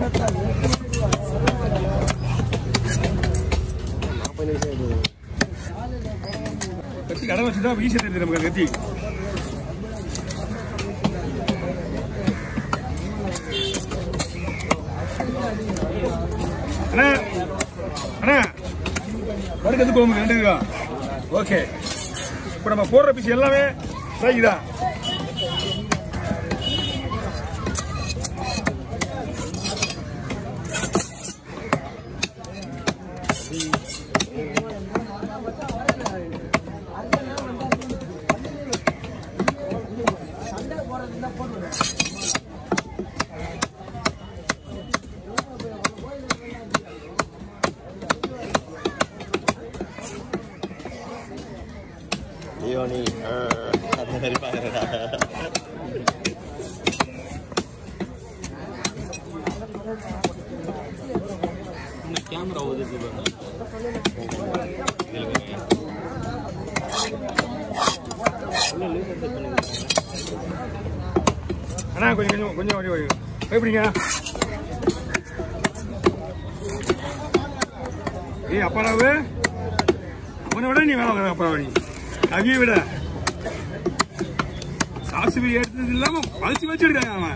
கத்தி கடை வச்சுதான் ஈஸியாக தெரியுது நமக்கு கத்தி அண்ணா அண்ணா வறுக்கிறது குழம்பு ரெண்டு இருக்கா ஓகே இப்போ நம்ம போடுற பீஸ் எல்லாமே ஃப்ரை தான் ஐயோ நீ ஆ, அந்த மாதிரி பாக்குறடா கேமரா ஒதுக்கு அண்ணா கொஞ்சம் கொஞ்சம் கொஞ்சம் வழி வழி எப்படிங்க ஏய் அப்பாராவு அவனை விட நீ வேலை வாங்குற அப்பாராவு நீ கவியை விட காசு போய் எடுத்தது இல்லாம வச்சு வச்சு எடுக்காங்க அவன்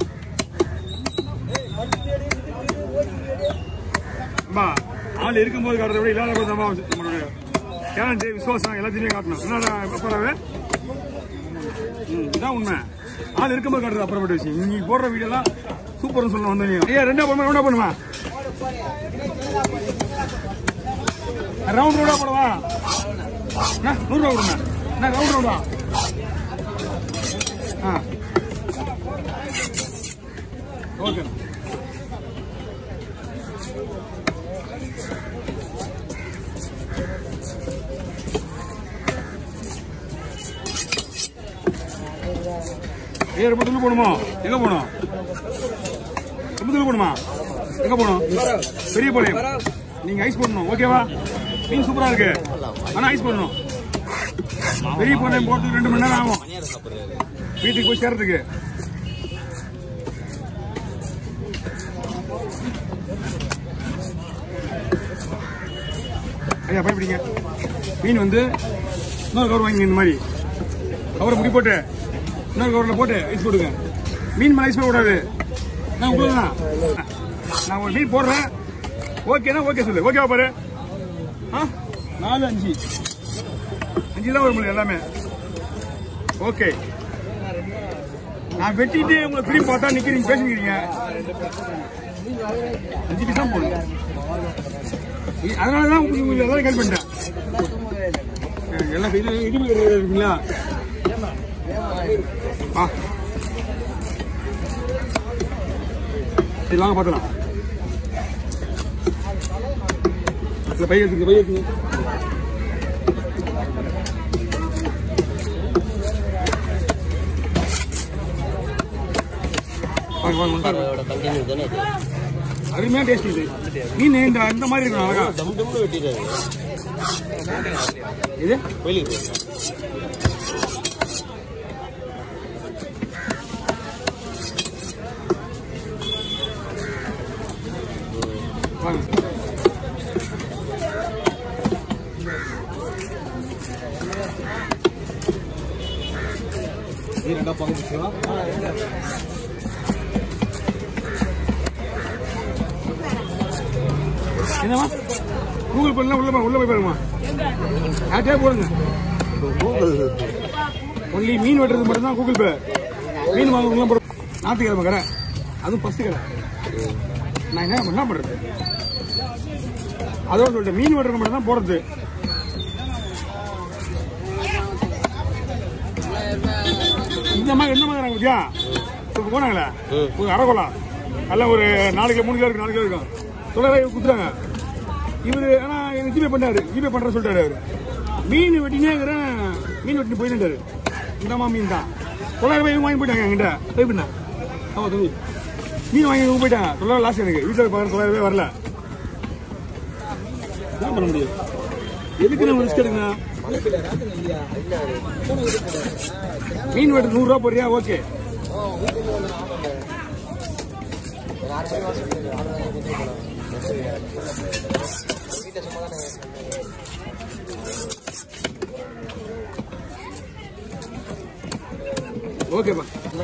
அம்மா ஆள் இருக்கும்போது காட்டுறத விட இல்லாத போது நம்ம நம்மளுடைய டேலண்ட் விசுவாசம் எல்லாத்தையுமே காட்டணும் என்னடா அப்பாராவே ம், இதான் உண்மை ஆள் இருக்கும்போது காட்டுறது அப்புறப்பட்ட விஷயம் நீ போடுற வீடியோலாம் சூப்பர்னு சொல்ல வந்தீங்க ஐயா ரெண்டா பண்ணுமா ரெண்டா பண்ணுமா ரவுண்ட் ரவுண்டா போடவா அண்ணா, நூறு ரூபா கொடுங்க என்ன ரவுண்ட் ரவுண்டா ஆ ஓகே ஏ ரொம்ப தூரம் போகணுமா எங்க போகணும் ரொம்ப தூரம் போகணுமா எங்க போகணும் பெரிய பாளையம் நீங்க ஐஸ் போடணும் ஓகேவா மீன் சூப்பரா இருக்கு ஆனா ஐஸ் போடணும் பெரிய பாளையம் போறதுக்கு ரெண்டு மணி நேரம் ஆகும் வீட்டுக்கு போய் சேர்றதுக்கு ஐயா பயப்படிங்க மீன் வந்து இன்னொரு கவர் வாங்கிங்க இந்த மாதிரி கவரை முடி போட்டு இன்னொரு கவரில் போட்டு ஐஸ் போடுங்க மீன் மேலே ஐஸ் போடக்கூடாது நான் உங்களுக்கு தான் நான் ஒரு மீன் போடுறேன் ஓகேனா ஓகே சொல்லு ஓகேவா பாரு ஆ நாலு அஞ்சு அஞ்சு தான் வரும் எல்லாமே ஓகே நான் வெட்டிட்டு உங்களை திரும்பி பார்த்தா நிக்கிறீங்க பேசிக்கிறீங்க அஞ்சு பீஸ் தான் போடணும் அதனால தான் உங்களுக்கு எல்லாரும் கேள்வி பண்ணிட்டேன் அஹ் எல்லாம் இது இடிமை இருக்குங்களா ஆ சரி வாங்க பார்த்துலாம் இல்லை பைய எடுத்துங்க பைய எடுத்துங்க வாங்க வாங்க வாங்க. அதோட கண்டினியூ தானே அது அருமையா டேஸ்ட் இது மீன் இந்த இந்த மாதிரி இருக்கும் அழகா டம் டம்னு வெட்டிட்டாரு இது கோயிலுக்கு வாங்க நீ ரெண்டா பங்கு வச்சுக்கோ என்னம்மா கூகுள் பண்ணலாம் உள்ள போ- உள்ள போய் பாருங்கம்மா யார்கிட்டயே போடுங்க கூகுள் ஒன்லி மீன் வெட்டுறது மட்டும் தான் கூகுள் பே மீன் வாங்குறதுலாம் போட ஞாயிற்றுக்கிழமை கடை அதுவும் ஃபர்ஸ்ட் கடை நான் என்ன என்ன பண்றது அதோட சொல்லிட்டேன் மீன் வெட்டுறது மட்டும் தான் போடுறது இந்த மாதிரி என்ன மாதிரி இருக்கியா இப்போ போனாங்களே ம். ஒரு அரைக்கோலா எல்லாம் ஒரு நாலு கிலோ மூணு கிலோ இருக்கு நாலு கிலோ இருக்கும் தொள்ளாயிரம் குத்துறாங்க இவரு ஆனா எனக்கு ஜிபே பண்ணாரு ஜிபே பண்ற சொல்லிட்டாரு அவரு மீன் வெட்டினேங்கிறேன் மீன் வெட்டி போயிட்டாரு இந்தமா மீன் தான் தொள்ளாயிரம் ரூபாய் இவங்க வாங்கி போயிட்டாங்க என்கிட்ட பே பண்ண ஆமா தம்பி மீன் வாங்கி இவங்க போயிட்டாங்க தொள்ளாயிரம் லாஸ்ட் எனக்கு வீட்டில் பார்க்குற தொள்ளாயிரம் ரூபாய் வரல என்ன பண்ண முடியும் எதுக்கு நம்ம ரிஸ்க் எடுக்கணும் மீன் வெட்டு நூறுரூவா போடுறியா ஓகே ஓகேப்பா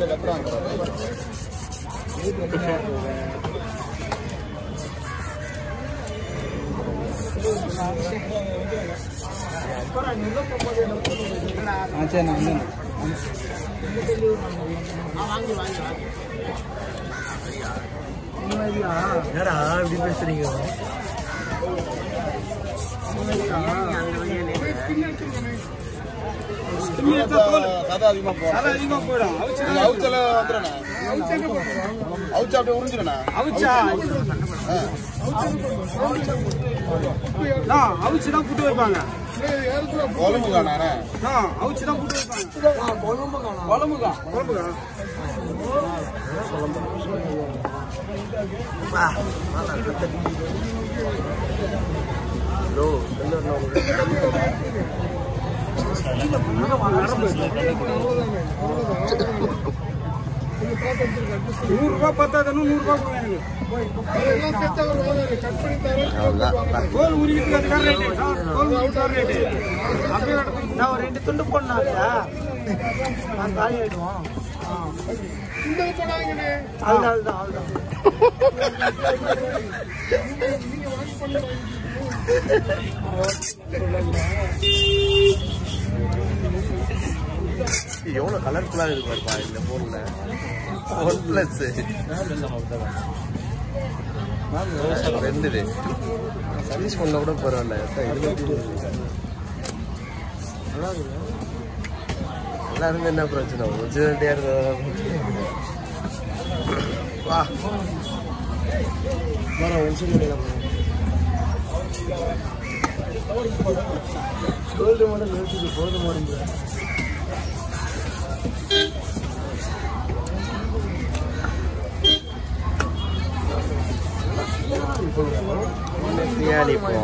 ஆ சரி நான் வந்து என்னடா இப்படி பேசுறீங்க சதா அதிகமா போகும் அதான் அதிகமா போயிடும் அவிச்சு நீங்க அவுச்சல வந்துடுண்ணே அவுச்சா அப்படியே உறிஞ்சிடுண்ணே அவிச்சா நான் அவிச்சு தான் புட்டு வைப்பாங்க குழம்பு தானே நான் அவிச்சு தான் புட்டு வைப்பாங்க குழம்புக்கா குழம்புக்கா நூறு ரூபாய் பத்தாதுன்னு நூறு ரூபாய் கொடுங்க எனக்கு தோல் உரிக்கிறதுக்கு அதுக்காக ரேட்டு சார் தோல் உரிக்கிறதுக்காக ரேட்டு அப்படியே நடக்கும் நான் ஒரு ரெண்டு துண்டு போடணும்ல நான் காலி ஆயிடுவோம் அதுதான் அதுதான் அதுதான் எவ்வளோ கலர்ஃபுல்லாக இருக்கு பாருப்பா இந்த ஃபோனில் ஒன் ப்ளஸ் ரெண்டு இது சர்வீஸ் பண்ண கூட பரவாயில்ல எத்தனை இருபத்தி இருபது. நல்லா இருந்து என்ன பிரச்சனை ஒரிஜினாலிட்டியாக இருந்ததா பிரச்சனை வா வர ஒன்சு முடியல கோல்டு மாடல் நிறுத்திட்டு கோல்டு மாடல் பிரியாணி இப்போ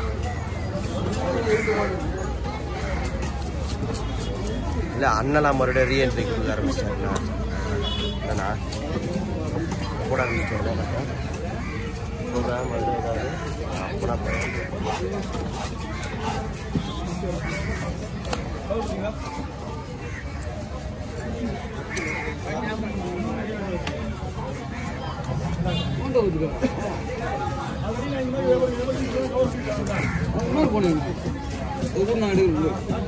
இல்லை அண்ணலாம் மறுபடியும் ரீஎன்ட்ரி கொடுக்க ஆரம்பிச்சிட்டாருண்ணா என்னண்ணா கூட ஆரம்பிச்சோம் ப்ரோக்ராம் மறுபடியும் ஏதாவது அப்படா இன்னொரு போனீங்க அது கூட நான் எடுக்கிறேன்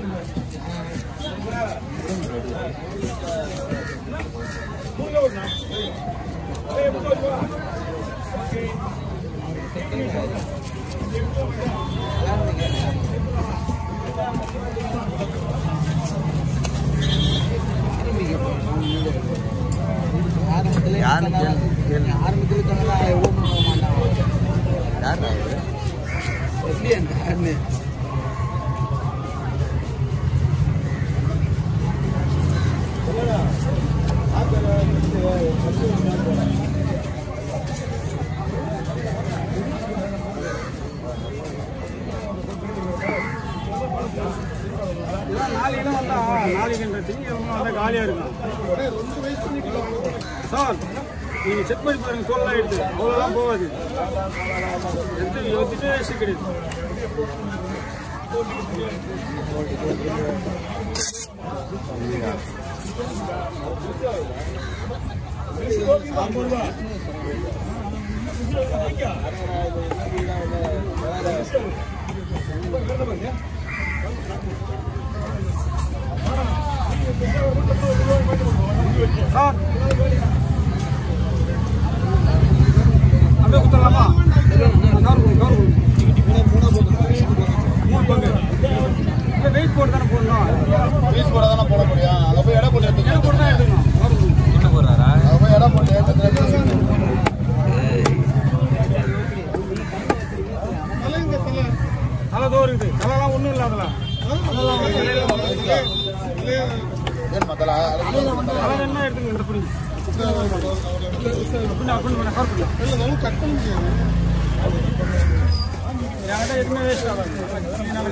ஆரம்பத்துல யாரு கேள் கேள் ஆரம்பத்துல சொன்னா எவ்வளோ மாட்டான் யார் அவரு எப்படி அந்த யாருன்னு இதெல்லாம் நாளைக்கெல்லாம் வந்தா நாளைக்குன்ற திங்கக்கிழமை வந்தா காலியா இருக்கும் சார் நீங்க செக் பண்ணி பாருங்க தோல்லாம் எடுத்து அவ்வளோதான் போகாது எடுத்து யோசிச்சுட்டு வேஸ்ட் கிடையாது சார் அப்படியே குத்தலாமா கவர் கொடுங்க கவர் கொடுங்க மூணு பங்கு இல்லை வெயிட் போட்டு தானே போடணும் பீஸ் போட தானே போட முடியும் அங்கே போய் எடை போட்டு ஏன் எடுத்துக்கலாம் போட்டு தான் எடுத்துக்கணும் கவர் கொடுங்க அங்கே போய் எடை போட்டு எடுத்துக்கலாம் தலை தோ இருக்குது தலைலாம் ஒன்றும் இல்லை அதில் ஏன் மத்தல தலை என்ன எடுத்துக்கணும் இந்த புரிஞ்சு அப்படின்னு அப்படின்னு கவர் பண்ணலாம் என்கிட்ட எதுவுமே வேஸ்ட் ஆகாது என்னால்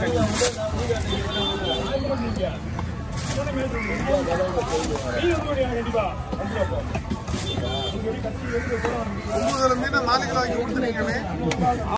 கட்டி ஒன்பதுல மீன் நாலு கிலோ ஆக்கி கொடுத்துருக்கீங்கண்ணே